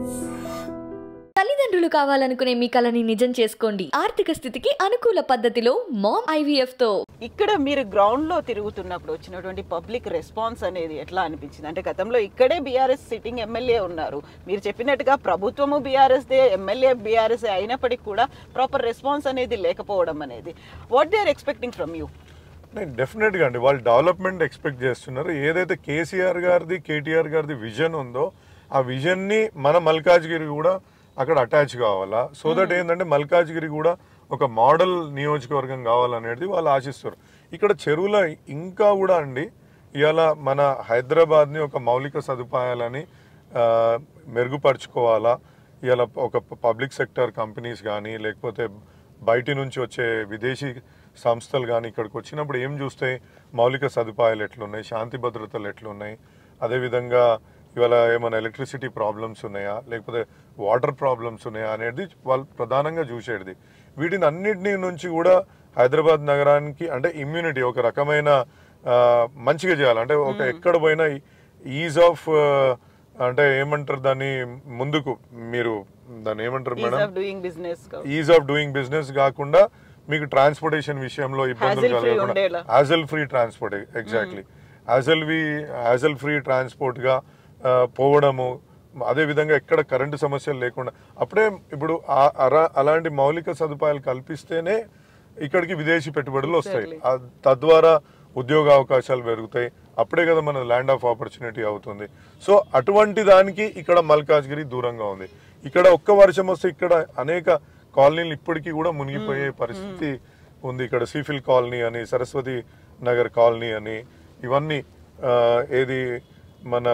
తల్లిదండ్రులు కావాలనుకునే మీ కలని నిజం చేసుకోండి ఆర్థిక స్థితికి అనుకూల పద్ధతిలో మామ్ ఐవీఎఫ్ తో ఇక్కడ మీరు గ్రౌండ్ లో తిరుగుతున్నప్పుడు వచ్చినటువంటి పబ్లిక్ రెస్పాన్స్ అనేది ఎట్లా అనిపించింది అంటే గతంలో ఇక్కడే బీఆర్ఎస్ సిట్టింగ్ ఎమ్మెల్యే ఉన్నారు మీరు చెప్పినట్టుగా ప్రభుత్వము బీఆర్ఎస్ దే ఎమ్మెల్యే బీఆర్ఎస్ అయినప్పటికీ కూడా ప్రాపర్ రెస్పాన్స్ అనేది లేకపోవడం అనేది what they are expecting from you డెఫినెట్గా అండి వాళ్ళు డెవలప్మెంట్ ఎక్స్పెక్ట్ చేస్తున్నారు ఏదైతే కేసీఆర్ గారిది కేటీఆర్ గారిది విజన్ ఉందో ఆ విజన్ని మన మల్కాజ్గిరి కూడా అక్కడ అటాచ్ కావాలా సో దట్ ఏంటంటే మల్కాజ్గిరి కూడా ఒక మోడల్ నియోజకవర్గం కావాలనేది వాళ్ళు ఆశిస్తారు ఇక్కడ చెరువుల ఇంకా కూడా అండి ఇవాళ మన హైదరాబాద్ని ఒక మౌలిక సదుపాయాలని ఆ, మెరుగుపరుచుకోవాలా ఇవాళ ఒక పబ్లిక్ సెక్టర్ కంపెనీస్ కానీ లేకపోతే బయటి నుంచి వచ్చే విదేశీ సంస్థలు కానీ ఇక్కడికి వచ్చినప్పుడు ఏం చూస్తాయి మౌలిక సదుపాయాలు ఎట్లున్నాయి శాంతి భద్రతలు ఎట్లున్నాయి అదేవిధంగా ఇవాళ ఏమైనా ఎలక్ట్రిసిటీ ప్రాబ్లమ్స్ ఉన్నాయా లేకపోతే వాటర్ ప్రాబ్లమ్స్ ఉన్నాయా అనేది వాళ్ళు ప్రధానంగా చూసేది వీటిని అన్నిటినీ నుంచి కూడా హైదరాబాద్ నగరానికి అంటే ఇమ్యూనిటీ ఒక రకమైన ఆ, మంచిగా చేయాలి అంటే ఒక ఎక్కడ పోయినా ఈజ్ ఆఫ్ అంటే ఏమంటారు దాన్ని ముందుకు మీరు దాన్ని ఏమంటారు ease madam of doing business ease of doing business కాకుండా మీకు ట్రాన్స్పోర్టేషన్ విషయంలో ఇబ్బందులు Hassle free కలగకుండా ఉండేలా. Hassle free transport exactly hassle we hassle free transport గా ఆ, పోవడము అదే విధంగా ఎక్కడ కరెంటు సమస్యలు లేకుండా అప్పుడే ఇప్పుడు ఆ- అరా- అలాంటి మౌలిక సదుపాయాలు కల్పిస్తేనే ఇక్కడికి విదేశీ పెట్టుబడులు వస్తాయి Exactly. ఆ- తద్వారా ఉద్యోగ అవకాశాలు పెరుగుతాయి అప్పుడే కదా మన ల్యాండ్ ఆఫ్ ఆపర్చునిటీ అవుతుంది సో అటువంటి దానికి ఇక్కడ మల్కాజ్గిరి దూరంగా ఉంది ఇక్కడ ఒక్క వర్షం వస్తే ఇక్కడ అనేక కాలనీలు ఇప్పటికీ కూడా మునిగిపోయే పరిస్థితి ఉంది ఇక్కడ సీఫిల్ కాలనీ అని సరస్వతి నగర్ కాలనీ అని ఇవన్నీ ఆ, ఏది మన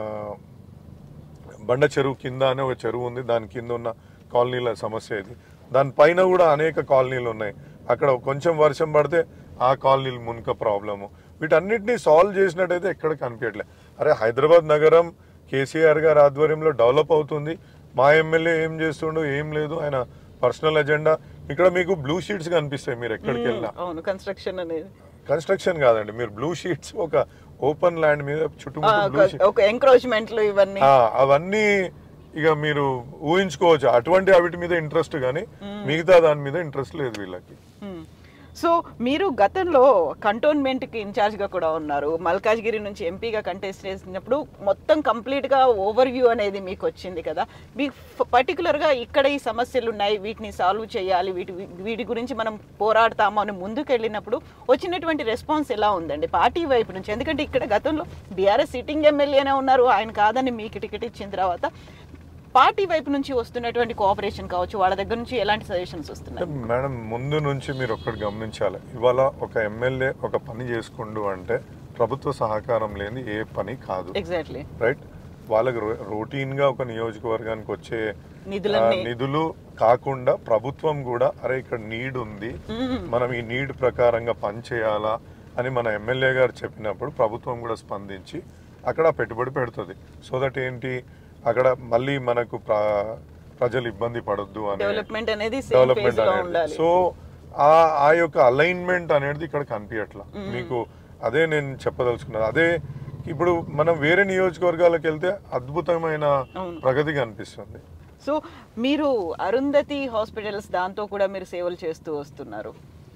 బండ చెరువు కింద అనే ఒక చెరువు ఉంది దాని కింద ఉన్న కాలనీల సమస్య ఇది దానిపైన కూడా అనేక కాలనీలు ఉన్నాయి అక్కడ కొంచెం వర్షం పడితే ఆ కాలనీలు మునక ప్రాబ్లము వీటన్నిటిని సాల్వ్ చేసినట్టయితే ఎక్కడ కనిపించట్లే అరే హైదరాబాద్ నగరం కేసీఆర్ గారి ఆధ్వర్యంలో డెవలప్ అవుతుంది మా ఎమ్మెల్యే ఏం చేస్తుండో ఏం లేదు ఆయన పర్సనల్ ఎజెండా ఇక్కడ మీకు బ్లూ షీట్స్ కనిపిస్తాయి మీరు ఎక్కడికి వెళ్ళినా అవును కన్స్ట్రక్షన్ అనేది కన్స్ట్రక్షన్ కాదండి మీరు బ్లూ షీట్స్ ఒక ఓపెన్ ల్యాండ్ మీద ఆ, చుట్టుముట్టు బ్లూ ఒక- ఒక ఎంక్రోచ్మెంట్లు ఇవన్నీ ఆ, అవన్నీ ఇక మీరు ఊహించుకోవచ్చు అటువంటి వాటి మీద ఇంట్రెస్ట్ కానీ మిగతా దాని మీద ఇంట్రెస్ట్ లేదు వీళ్ళకి మ్మ్. సో మీరు గతంలో కంటోన్మెంట్కి ఇన్ఛార్జ్గా కూడా ఉన్నారు మల్కాజ్గిరి నుంచి ఎంపీగా కంటెస్ట్ చేసినప్పుడు మొత్తం కంప్లీట్గా ఓవర్ వ్యూ అనేది మీకు వచ్చింది కదా మీకు పర్టికులర్గా ఇక్కడ ఈ సమస్యలు ఉన్నాయి వీటిని సాల్వ్ చేయాలి వీటి వీటి గురించి మనం పోరాడతాము అని ముందుకు వెళ్ళినప్పుడు వచ్చినటువంటి రెస్పాన్స్ ఎలా ఉందండి పార్టీ వైపు నుంచి ఎందుకంటే ఇక్కడ గతంలో బీఆర్ఎస్ సిట్టింగ్ ఎమ్మెల్యేనే ఉన్నారు ఆయన కాదని మీకు టికెట్ ఇచ్చిన తర్వాత పార్టీ వైపు నుంచి వస్తున్నటువంటి కోఆపరేషన్ కావచ్చు వాళ్ళ దగ్గర నుంచి ఎలాంటి సజెషన్స్ వస్తున్నాయి మేడం ముందు నుంచి మీరు ఒక్కటి గమనించాలి ఇవాళ ఒక ఎమ్మెల్యే ఒక పని చేసుకుండు అంటే ప్రభుత్వ సహకారం లేని ఏ పని కాదు ఎగ్జాక్ట్లీ రైట్ వాళ్ళకి రొటీన్ గా ఒక నియోజకవర్గానికి వచ్చే నిధులన్నీ. ఆ, నిధులు కాకుండా ప్రభుత్వం కూడా అరే ఇక్కడ నీడ్ ఉంది మనం ఈ నీడ్ ప్రకారంగా పని చేయాలా అని మన ఎమ్మెల్యే గారు చెప్పినప్పుడు ప్రభుత్వం కూడా స్పందించి అక్కడ పెట్టుబడి పెడుతుంది సో దట్ ఏంటి అక్కడ మళ్ళీ మనకు ప్ర- ప్రజలు ఇబ్బంది పడొద్దు అని డెవలప్మెంట్ అనేది సేమ్ ఫేజ్ లో ఉండాలి సో ఆ ఆ యొక్క అలైన్మెంట్ అనేది ఇక్కడ కనిపించట్లా మీకు అదే నేను చెప్పదలుచుకున్నది అదే ఇప్పుడు మనం వేరే నియోజకవర్గాలకు వెళ్తే అద్భుతమైన అవును. ప్రగతి కనిపిస్తుంది సో మీరు అరుంధతి హాస్పిటల్స్ దాంతో కూడా మీరు సేవలు చేస్తూ వస్తున్నారు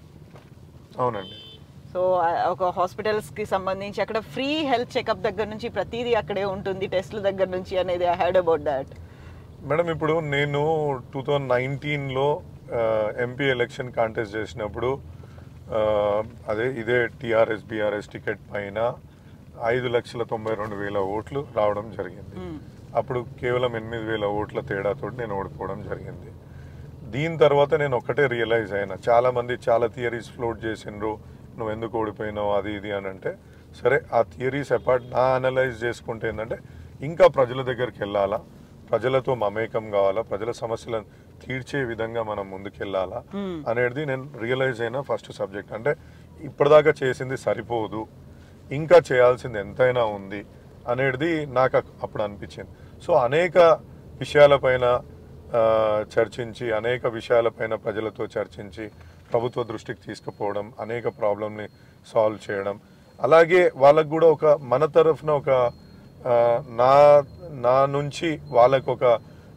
అవునండి సో ఆ ఒక హాస్పిటల్స్ కి సంబంధించి అక్కడ ఫ్రీ హెల్త్ చెకప్ దగ్గర నుంచి ప్రతిదీ అక్కడే ఉంటుంది టెస్ట్ల దగ్గర నుంచి అనేది I heard about that madam ఇప్పుడు నేను టూ థౌజండ్ నైన్టీన్లో ఎంపీ ఎలక్షన్ కాంటెస్ట్ చేసినప్పుడు ఆ, అదే ఇదే టిఆర్ఎస్ బిఆర్ఎస్ టికెట్ పైన ఐదు లక్షల తొంభై రెండు వేల ఓట్లు రావడం జరిగింది అప్పుడు కేవలం ఎనిమిది వేల ఓట్ల తేడాతో నేను ఓడిపోవడం జరిగింది దీని తర్వాత నేను ఒక్కటే రియలైజ్ అయినా చాలా మంది చాలా థియరీస్ ఫ్లోట్ చేసిండ్రు నువ్వు ఎందుకు ఓడిపోయినావు అది ఇది అని అంటే సరే ఆ థియరీస్ అపార్ట్ నా అనలైజ్ చేసుకుంటే ఏంటంటే ఇంకా ప్రజల దగ్గరికి వెళ్ళాలా ప్రజలతో మమేకం కావాలా ప్రజల సమస్యలను తీర్చే విధంగా మనం ముందుకెళ్ళాలా అనేది నేను రియలైజ్ అయిన ఫస్ట్ సబ్జెక్ట్ అంటే ఇప్పటిదాకా చేసింది సరిపోదు ఇంకా చేయాల్సింది ఎంతైనా ఉంది అనేది నాకు అక్- అప్పుడు అనిపించింది సో అనేక విషయాలపైన ఆ, చర్చించి అనేక విషయాలపైన ప్రజలతో చర్చించి ప్రభుత్వ దృష్టికి తీసుకుపోవడం అనేక ప్రాబ్లమ్ని సాల్వ్ చేయడం అలాగే వాళ్ళకు కూడా ఒక మన తరఫున ఒక ఆ, నా నా నుంచి వాళ్ళకు ఒక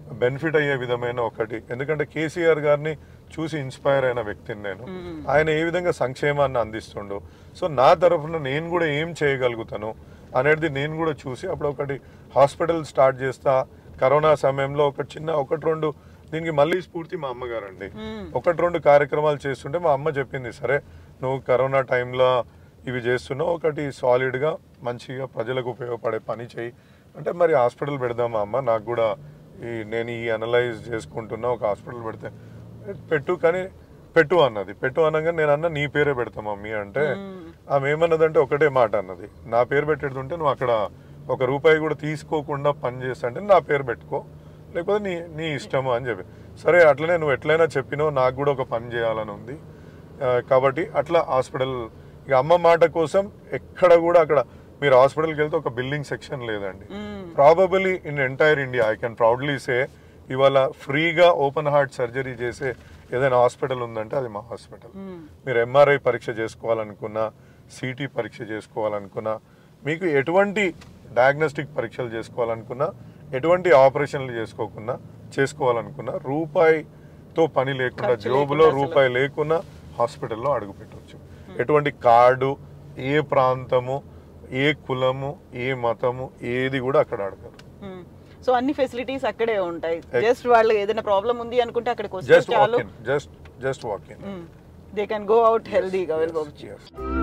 బెనిఫిట్ అయ్యే విధమైన ఒకటి ఎందుకంటే కేసీఆర్ గారిని చూసి ఇన్స్పైర్ అయిన వ్యక్తిని నేను ఆయన ఏ విధంగా సంక్షేమాన్ని అందిస్తుండో సో నా తరఫున నేను కూడా ఏం చేయగలుగుతాను అనేది నేను కూడా చూసి అప్పుడు ఒకటి హాస్పిటల్ స్టార్ట్ చేస్తా కరోనా సమయంలో ఒక చిన్న ఒకటి రెండు దీనికి మళ్ళీ స్ఫూర్తి మా అమ్మగారండి ఒకటి రెండు కార్యక్రమాలు చేస్తుంటే మా అమ్మ చెప్పింది సరే నువ్వు కరోనా టైంలో ఇవి చేస్తున్నావు ఒకటి సాలిడ్గా మంచిగా ప్రజలకు ఉపయోగపడే పని చేయి అంటే మరి హాస్పిటల్ పెడదామా అమ్మ నాకు కూడా ఈ నేను ఈ అనలైజ్ చేసుకుంటున్నా ఒక హాస్పిటల్ పెడితే పెట్టు కానీ పెట్టు అన్నది పెట్టు అనగా నేను అన్న నీ పేరే పెడతా మమ్మీ అంటే ఆమె ఏమన్నదంటే ఒకటే మాట అన్నది నా పేరు పెట్టేటుంటే నువ్వు అక్కడ ఒక రూపాయి కూడా తీసుకోకుండా పని చేస్తా అంటే నా పేరు పెట్టుకో లేకపోతే నీ నీ ఇష్టము అని చెప్పి సరే అట్లనే నువ్వు ఎట్లయినా చెప్పినావు నాకు కూడా ఒక పని చేయాలని ఉంది ఆ, కాబట్టి అట్లా హాస్పిటల్ ఇక అమ్మ మాట కోసం ఎక్కడ కూడా అక్కడ మీరు హాస్పిటల్కి వెళ్తే ఒక బిల్డింగ్ సెక్షన్ లేదండి probably in entire India I can proudly say ఇవాళ ఫ్రీగా ఓపెన్ హార్ట్ సర్జరీ చేసే ఏదైనా హాస్పిటల్ ఉందంటే అది మా హాస్పిటల్ మీరు ఎంఆర్ఐ పరీక్ష చేసుకోవాలనుకున్నా సిటీ పరీక్ష చేసుకోవాలనుకున్నా మీకు ఎటువంటి డయాగ్నోస్టిక్ పరీక్షలు చేసుకోవాలనుకున్నా ఎటువంటి ఆపరేషన్లు చేసుకోకున్నా చేసుకోవాలనుకున్నా రూపాయితో పని లేకుండా ఖర్చు జోబులో లేకుండా అసలు. రూపాయి లేకున్నా హాస్పిటల్లో అడుగు పెట్టవచ్చు ఎటువంటి కార్డు ఏ ప్రాంతము ఏ కులము ఏ మతము ఏది కూడా అక్కడ అడగరు సో అన్ని ఫెసిలిటీస్ అక్కడే ఉంటాయి జస్ట్ వాళ్ళు ఏదైనా ప్రాబ్లం ఉంది అనుకుంటే అక్కడికి వస్తే జస్ట్ చాలు walk in just just walk in they can go out హెల్దీగా వెళ్ళిపోవచ్చు yes.